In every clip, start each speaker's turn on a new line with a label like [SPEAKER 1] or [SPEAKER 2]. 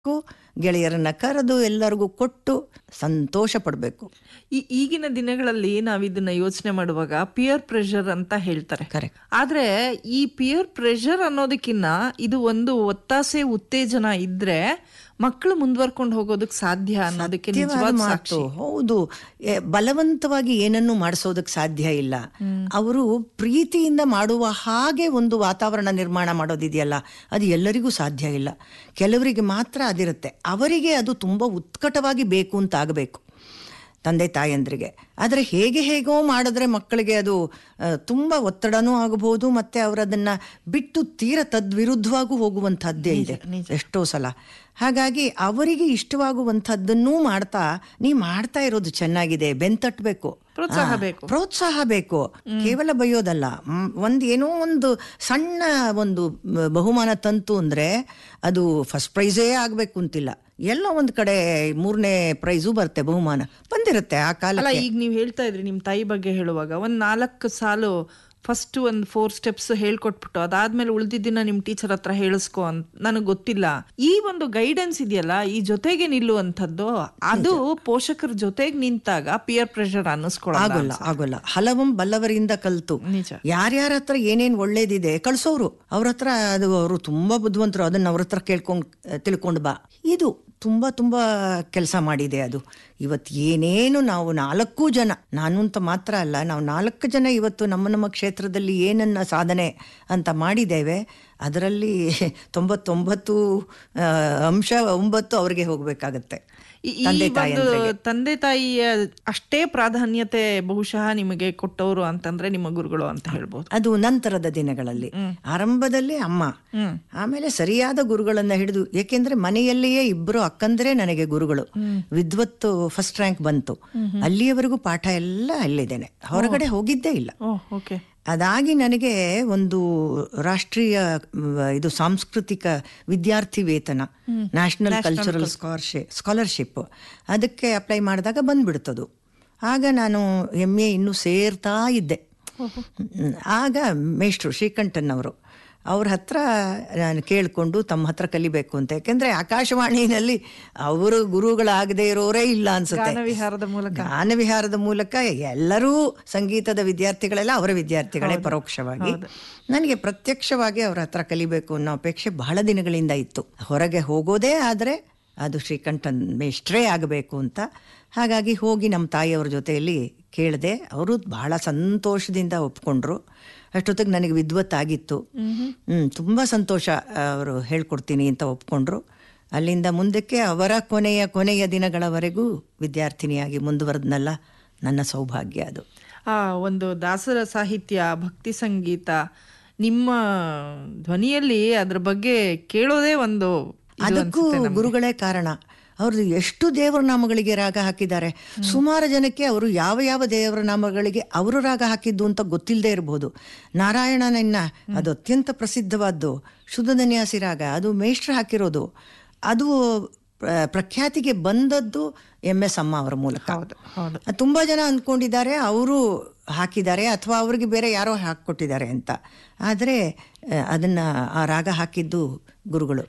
[SPEAKER 1] ಗೆಳೆಯರನ್ನ ಕರೆದು ಎಲ್ಲರಿಗೂ ಕೊಟ್ಟು ಸಂತೋಷ ಪಡಬೇಕು
[SPEAKER 2] ಈ ಈಗಿನ ದಿನಗಳಲ್ಲಿ ನಾವ್ ಇದನ್ನ ಯೋಚನೆ ಮಾಡುವಾಗ ಪಿಯರ್ ಪ್ರೆಷರ್ ಅಂತ ಹೇಳ್ತಾರೆ
[SPEAKER 1] Correct.
[SPEAKER 2] ಆದ್ರೆ ಈ ಪಿಯರ್ ಪ್ರೆಷರ್ ಅನ್ನೋದಕ್ಕಿನ್ನ ಇದು ಒಂದು ಒತ್ತಾಸೆ ಉತ್ತೇಜನ ಇದ್ರೆ ಮಕ್ಕಳು ಮುಂದುವರ್ಕೊಂಡು ಹೋಗೋದಕ್ಕೆ ಸಾಧ್ಯ ಅನ್ನೋದಕ್ಕೆ
[SPEAKER 1] ಸತ್ಯವಾದ
[SPEAKER 2] ನಿಜವಾದ
[SPEAKER 1] ಮಾತು
[SPEAKER 2] ಸಾಕ್ಷಿ
[SPEAKER 1] ಹೌದು ಎ, ಬಲವಂತವಾಗಿ ಏನನ್ನು ಮಾಡಿಸೋದಕ್ಕೆ ಸಾಧ್ಯ ಇಲ್ಲ ಅವರು ಪ್ರೀತಿಯಿಂದ ಮಾಡುವ ಹಾಗೆ ಒಂದು ವಾತಾವರಣ ನಿರ್ಮಾಣ ಮಾಡೋದಿದೆಯಲ್ಲ ಅದು ಎಲ್ಲರಿಗೂ ಸಾಧ್ಯ ಇಲ್ಲ ಕೆಲವರಿಗೆ ಮಾತ್ರ ಅದಿರುತ್ತೆ ಅವರಿಗೆ ಅದು ತುಂಬ ಉತ್ಕಟವಾಗಿ ಬೇಕು ಅಂತ ಆಗಬೇಕು ತಂದೆ ತಾಯಂದ್ರಿಗೆ ಆದರೆ ಹೇಗೆ ಹೇಗೋ ಮಾಡಿದ್ರೆ ಮಕ್ಕಳಿಗೆ ಅದು ಆ, ತುಂಬ ಒತ್ತಡನೂ ಆಗಬಹುದು ಮತ್ತೆ ಅವರದನ್ನ ಬಿಟ್ಟು ತೀರ ತದ್ವಿರುದ್ಧವಾಗೂ ಹೋಗುವಂಥದ್ದೇ ಇದೆ ಎಷ್ಟೋ ಸಲ ಹಾಗಾಗಿ ಅವರಿಗೆ ಇಷ್ಟವಾಗುವಂಥದ್ದನ್ನೂ ಮಾಡ್ತಾ ನೀ ಮಾಡ್ತಾ ಇರೋದು ಚೆನ್ನಾಗಿದೆ ಬೆಂತಟ್ಬೇಕು
[SPEAKER 2] ಪ್ರೋತ್ಸಾಹ
[SPEAKER 1] ಆ,
[SPEAKER 2] ಬೇಕು.
[SPEAKER 1] ಪ್ರೋತ್ಸಾಹ ಬೇಕು ಕೇವಲ ಬೈಯೋದಲ್ಲ ಮ್, ಒಂದ್ ಏನೋ ಒಂದು ಸಣ್ಣ ಒಂದು ಮ್, ಬಹುಮಾನ ತಂತು ಅಂದ್ರೆ ಅದು ಫಸ್ಟ್ ಪ್ರೈಸೇ ಆಗ್ಬೇಕು ಅಂತಿಲ್ಲ ಎಲ್ಲ ಒಂದ್ ಕಡೆ ಮೂರನೇ ಪ್ರೈಸು ಬರುತ್ತೆ ಬಹುಮಾನ ಬಂದಿರುತ್ತೆ ಆ ಕಾಲ
[SPEAKER 2] ಅಲ್ಲ ಈಗ ನೀವ್ ಹೇಳ್ತಾ ಇದ್ರಿ ನಿಮ್ ತಾಯಿ ಬಗ್ಗೆ ಹೇಳುವಾಗ ಒಂದ್ ನಾಲ್ಕು ಸಾಲು ಫಸ್ಟ್ ಒಂದ್ ಫೋರ್ ಸ್ಟೆಪ್ಸ್ ಹೇಳ್ಕೊಟ್ಬಿಟ್ಟು ಅದಾದ್ಮೇಲೆ ಉಳ್ದಿದ್ದನ್ನ ನಿಮ್ ಟೀಚರ್ ಹತ್ರ ಹೇಳಿಸ್ಕೊ ಅಂತ ನನಗ್ ಗೊತ್ತಿಲ್ಲ ಈ ಒಂದು ಗೈಡೆನ್ಸ್ ಇದೆಯಲ್ಲ ಈ ಜೊತೆಗೆ ನಿಲ್ಲುವಂಥದ್ದು ಅದು ಪೋಷಕರ ಜೊತೆಗೆ ನಿಂತಾಗ ಪಿಯರ್ ಪ್ರೆಷರ್ ಅನ್ನಿಸ್ಕೊಳ್ಳಲ್ಲ
[SPEAKER 1] ಆಗೋಲ್ಲ ಆಗೋಲ್ಲ ಹಲವಂ ಬಲ್ಲವರಿಂದ ಕಲ್ತು
[SPEAKER 2] ನಿಜ
[SPEAKER 1] ಯಾರ್ಯಾರ ಹತ್ರ ಏನೇನ್ ಒಳ್ಳೇದಿದೆ ಕಳ್ಸೋರು ಅವ್ರ ಹತ್ರ ಅದು ಅವರು ತುಂಬಾ ಬುದ್ಧಿವಂತರು ಅದನ್ನ ಅವ್ರ ಹತ್ರ ಕೇಳ್ಕೊಂಡ್ ತಿಳ್ಕೊಂಡು ಬಾ ಇದು ತುಂಬಾ ತುಂಬಾ ಕೆಲಸ ಮಾಡಿದೆ ಅದು ಇವತ್ತು ಏನೇನು ನಾವು ನಾಲ್ಕು ಜನ ನಾನು ಅಂತ ಮಾತ್ರ ಅಲ್ಲ ನಾವು ನಾಲ್ಕು ಜನ ಇವತ್ತು ನಮ್ಮ ನಮ್ಮ ಕ್ಷೇತ್ರದಲ್ಲಿ ಏನನ್ನ ಸಾಧನೆ ಅಂತ ಮಾಡಿದ್ದೇವೆ ಅದರಲ್ಲಿ ತೊಂಬತ್ತೊಂಬತ್ತು ಆ, ಅಂಶ ಒಂಬತ್ತು ಅವ್ರಿಗೆ ಹೋಗ್ಬೇಕಾಗತ್ತೆ
[SPEAKER 2] ಈ ಈ
[SPEAKER 1] ತಂದೆ
[SPEAKER 2] ಒಂದು
[SPEAKER 1] ತಾಯಂದ್ರಿಗೆ
[SPEAKER 2] ತಂದೆ ತಾಯಿಯ ಅಷ್ಟೇ ಪ್ರಾಧಾನ್ಯತೆ ಬಹುಶಃ ನಿಮಗೆ ಕೊಟ್ಟವರು ಅಂತಂದ್ರೆ ನಿಮ್ಮ ಗುರುಗಳು ಅಂತ ಹೇಳ್ಬೋದು
[SPEAKER 1] ಅದು ನಂತರದ ದಿನಗಳಲ್ಲಿ ಆರಂಭದಲ್ಲಿ ಅಮ್ಮ ಆಮೇಲೆ ಸರಿಯಾದ ಗುರುಗಳನ್ನ ಹಿಡಿದು ಏಕೆಂದ್ರೆ ಮನೆಯಲ್ಲಿಯೇ ಇಬ್ಬರು ಅಕ್ಕಂದ್ರೆ ನನಗೆ ಗುರುಗಳು ವಿದ್ವತ್ತು ಫಸ್ಟ್ ರ್ಯಾಂಕ್ ಬಂತು ಅಲ್ಲಿಯವರೆಗೂ ಪಾಠ ಎಲ್ಲ ಅಲ್ಲಿದ್ದೇನೆ ಹೊರಗಡೆ ಹೋಗಿದ್ದೇ ಇಲ್ಲ
[SPEAKER 2] ಓಹ್ ಓಕೆ
[SPEAKER 1] ಅದಾಗಿ ನನಗೆ ಒಂದು ರಾಷ್ಟ್ರೀಯ ಮ್, ಇದು ಸಾಂಸ್ಕೃತಿಕ ವಿದ್ಯಾರ್ಥಿ ವೇತನ ನ್ಯಾಷನಲ್ ಕಲ್ಚರಲ್ ಸ್ಕಾಲರ್ಶಿಪ್ ಸ್ಕಾಲರ್ಶಿಪ್ ಅದಕ್ಕೆ ಅಪ್ಲೈ ಮಾಡಿದಾಗ ಬಂದ್ಬಿಡ್ತದು ಆಗ ನಾನು ಎಮ್ ಎ ಇನ್ನೂ ಸೇರ್ತಾ ಇದ್ದೆ ಹ್ಮ್. ಆಗ ಮೇಷ್ಟ್ರು ಶ್ರೀಕಂಠನ್ ಅವರು ಅವ್ರ ಹತ್ರ ನಾನು ಕೇಳಿಕೊಂಡು ತಮ್ಮ ಹತ್ರ ಕಲಿಬೇಕು ಅಂತ ಯಾಕೆಂದ್ರೆ ಆಕಾಶವಾಣಿನಲ್ಲಿ ಅವರು ಗುರುಗಳಾಗದೇ ಇರೋರೇ ಇಲ್ಲ ಅನ್ಸುತ್ತೆ
[SPEAKER 2] ವಿಹಾರದ ಮೂಲಕ
[SPEAKER 1] ಗಾನವಿಹಾರದ ಮೂಲಕ ಎಲ್ಲರೂ ಸಂಗೀತದ ವಿದ್ಯಾರ್ಥಿಗಳೆಲ್ಲ ಅವರ ವಿದ್ಯಾರ್ಥಿಗಳೇ ಪರೋಕ್ಷವಾಗಿ ನನಗೆ ಪ್ರತ್ಯಕ್ಷವಾಗಿ ಅವ್ರ ಹತ್ರ ಕಲಿಬೇಕು ಅನ್ನೋ ಅಪೇಕ್ಷೆ ಬಹಳ ದಿನಗಳಿಂದ ಇತ್ತು ಹೊರಗೆ ಹೋಗೋದೇ ಆದರೆ ಅದು ಶ್ರೀಕಂಠನ್ ಮೇಷ್ಟ್ರೇ ಆಗಬೇಕು ಅಂತ ಹಾಗಾಗಿ ಹೋಗಿ ನಮ್ಮ ತಾಯಿಯವ್ರ ಜೊತೆಯಲ್ಲಿ ಕೇಳಿದೆ ಅವರು ಬಹಳ ಸಂತೋಷದಿಂದ ಒಪ್ಕೊಂಡ್ರು ಅಷ್ಟೊತ್ತಿಗೆ ನನಗೆ ವಿದ್ವತ್ತಾಗಿತ್ತು ಹ್ಮ್ ತುಂಬಾ ಸಂತೋಷ ಅವರು ಹೇಳ್ಕೊಡ್ತೀನಿ ಅಂತ ಒಪ್ಕೊಂಡ್ರು ಅಲ್ಲಿಂದ ಮುಂದಕ್ಕೆ ಅವರ ಕೊನೆಯ ಕೊನೆಯ ದಿನಗಳವರೆಗೂ ವಿದ್ಯಾರ್ಥಿನಿಯಾಗಿ ಮುಂದುವರೆದ್ನಲ್ಲ ನನ್ನ ಸೌಭಾಗ್ಯ ಅದು
[SPEAKER 2] ಆ ಒಂದು ದಾಸರ ಸಾಹಿತ್ಯ ಭಕ್ತಿ ಸಂಗೀತ ನಿಮ್ಮ ಧ್ವನಿಯಲ್ಲಿ ಅದ್ರ ಬಗ್ಗೆ ಕೇಳೋದೇ ಒಂದು ಇದು
[SPEAKER 1] ಅದಕ್ಕೂ
[SPEAKER 2] ಅನ್ಸುತ್ತೆ ನಮ್ಗೆ.
[SPEAKER 1] ಗುರುಗಳೇ ಕಾರಣ ಅವ್ರದ್ದು ಎಷ್ಟು ದೇವರ ನಾಮಗಳಿಗೆ ರಾಗ ಹಾಕಿದ್ದಾರೆ ಸುಮಾರು ಜನಕ್ಕೆ ಅವರು ಯಾವ ಯಾವ ದೇವರ ನಾಮಗಳಿಗೆ ಅವರು ರಾಗ ಹಾಕಿದ್ದು ಅಂತ ಗೊತ್ತಿಲ್ಲದೆ ಇರಬಹುದು ನಾರಾಯಣನನ್ನ ಅದು ಅತ್ಯಂತ ಪ್ರಸಿದ್ಧವಾದ್ದು ಶುದ್ಧನ್ಯಾಸಿ ರಾಗ ಅದು ಮೇಷ್ಟ್ರ ಹಾಕಿರೋದು ಅದು ಪ್ರ- ಪ್ರಖ್ಯಾತಿಗೆ ಬಂದದ್ದು ಎಂ ಎಸ್ ಅಮ್ಮ ಅವರ ಮೂಲಕ
[SPEAKER 2] ಹೌದು ಹೌದು
[SPEAKER 1] ತುಂಬಾ ಜನ ಅಂದ್ಕೊಂಡಿದ್ದಾರೆ ಅವರು ಹಾಕಿದ್ದಾರೆ ಅಥವಾ ಅವ್ರಿಗೆ ಬೇರೆ ಯಾರೋ ಹಾಕಿಕೊಟ್ಟಿದ್ದಾರೆ ಅಂತ ಆದರೆ ಆ, ಅದನ್ನ ಆ ರಾಗ ಹಾಕಿದ್ದು ಗುರುಗಳು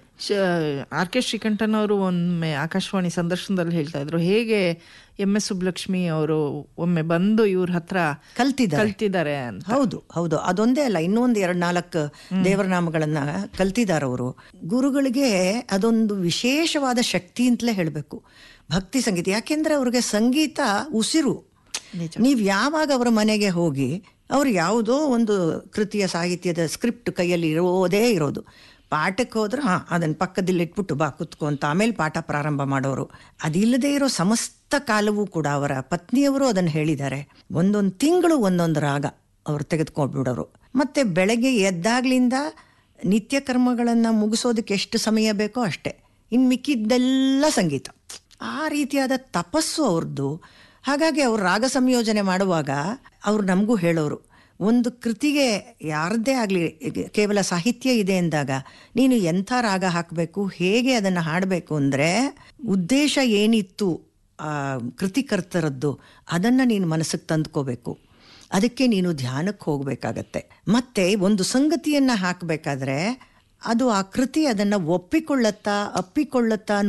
[SPEAKER 2] ಆರ್ ಕೆ ಶ್ರೀಕಂಠನ್ ಅವರು ಒಮ್ಮೆ ಆಕಾಶವಾಣಿ ಸಂದರ್ಶನದಲ್ಲಿ ಹೇಳ್ತಾ ಇದ್ರು ಹೇಗೆ ಎಂ ಎಸ್ ಸುಬ್ಲಕ್ಷ್ಮಿ ಅವರು ಒಮ್ಮೆ ಬಂದು ಇವ್ರ ಹತ್ರ
[SPEAKER 1] ಕಲ್ತಿದ್ದಾರೆ
[SPEAKER 2] ಕಲ್ತಿದ್ದಾರೆ ಅಂತ
[SPEAKER 1] ಹೌದು ಹೌದು ಅದೊಂದೇ ಅಲ್ಲ ಇನ್ನೊಂದು ಎರಡು ನಾಲ್ಕು ದೇವರ ನಾಮಗಳನ್ನ ಕಲ್ತಿದ್ದಾರೆ ಅವರು ಗುರುಗಳಿಗೆ ಅದೊಂದು ವಿಶೇಷವಾದ ಶಕ್ತಿ ಅಂತಲೇ ಹೇಳಬೇಕು ಭಕ್ತಿ ಸಂಗೀತ ಯಾಕೆಂದ್ರೆ ಅವ್ರಿಗೆ ಸಂಗೀತ ಉಸಿರು
[SPEAKER 2] ನಿಜ.
[SPEAKER 1] ನೀವು ಯಾವಾಗ ಅವರ ಮನೆಗೆ ಹೋಗಿ ಅವ್ರು ಯಾವುದೋ ಒಂದು ಕೃತಿಯ ಸಾಹಿತ್ಯದ ಸ್ಕ್ರಿಪ್ಟ್ ಕೈಯಲ್ಲಿ ಇರೋದೇ ಇರೋದು ಪಾಠಕ್ಕೆ ಹೋದ್ರೆ ಹಾಂ ಅದನ್ನು ಪಕ್ಕದಲ್ಲಿ ಇಟ್ಬಿಟ್ಟು ಬಾ ಕುತ್ಕೊ ಅಂತ ಆಮೇಲೆ ಪಾಠ ಪ್ರಾರಂಭ ಮಾಡೋರು ಅದಿಲ್ಲದೆ ಇರೋ ಸಮಸ್ತ ಕಾಲವೂ ಕೂಡ ಅವರ ಪತ್ನಿಯವರು ಅದನ್ನು ಹೇಳಿದ್ದಾರೆ ಒಂದೊಂದು ತಿಂಗಳು ಒಂದೊಂದು ರಾಗ ಅವರು ತೆಗೆದುಕೊಂಡ್ಬಿಡೋರು ಮತ್ತೆ ಬೆಳಗ್ಗೆ ಎದ್ದಾಗ್ಲಿಂದ ನಿತ್ಯ ಕರ್ಮಗಳನ್ನು ಮುಗಿಸೋದಕ್ಕೆ ಎಷ್ಟು ಸಮಯ ಬೇಕೋ ಅಷ್ಟೇ ಇನ್ನು ಮಿಕ್ಕಿದ್ದೆಲ್ಲ ಸಂಗೀತ ಆ ರೀತಿಯಾದ ತಪಸ್ಸು ಅವ್ರದ್ದು ಹಾಗಾಗಿ ಅವ್ರು ರಾಗ ಸಂಯೋಜನೆ ಮಾಡುವಾಗ ಅವ್ರು ನಮಗೂ ಹೇಳೋರು ಒಂದು ಕೃತಿಗೆ ಯಾರದ್ದೇ ಆಗಲಿ ಕೇವಲ ಸಾಹಿತ್ಯ ಇದೆ ಎಂದಾಗ ನೀನು ಎಂಥ ರಾಗ ಹಾಕಬೇಕು ಹೇಗೆ ಅದನ್ನು ಹಾಡಬೇಕು ಅಂದರೆ ಉದ್ದೇಶ ಏನಿತ್ತು ಆ ಕೃತಿಕರ್ತರದ್ದು ಅದನ್ನು ನೀನು ಮನಸ್ಸಿಗೆ ತಂದ್ಕೋಬೇಕು ಅದಕ್ಕೆ ನೀನು ಧ್ಯಾನಕ್ಕೆ ಹೋಗಬೇಕಾಗತ್ತೆ ಮತ್ತೆ ಒಂದು ಸಂಗತಿಯನ್ನು ಹಾಕಬೇಕಾದ್ರೆ ಅದು ಆ ಕೃತಿ ಅದನ್ನು ಒಪ್ಪಿಕೊಳ್ಳತ್ತಾ ಅಪ್ಪಿಕೊಳ್ಳತ್ತಾ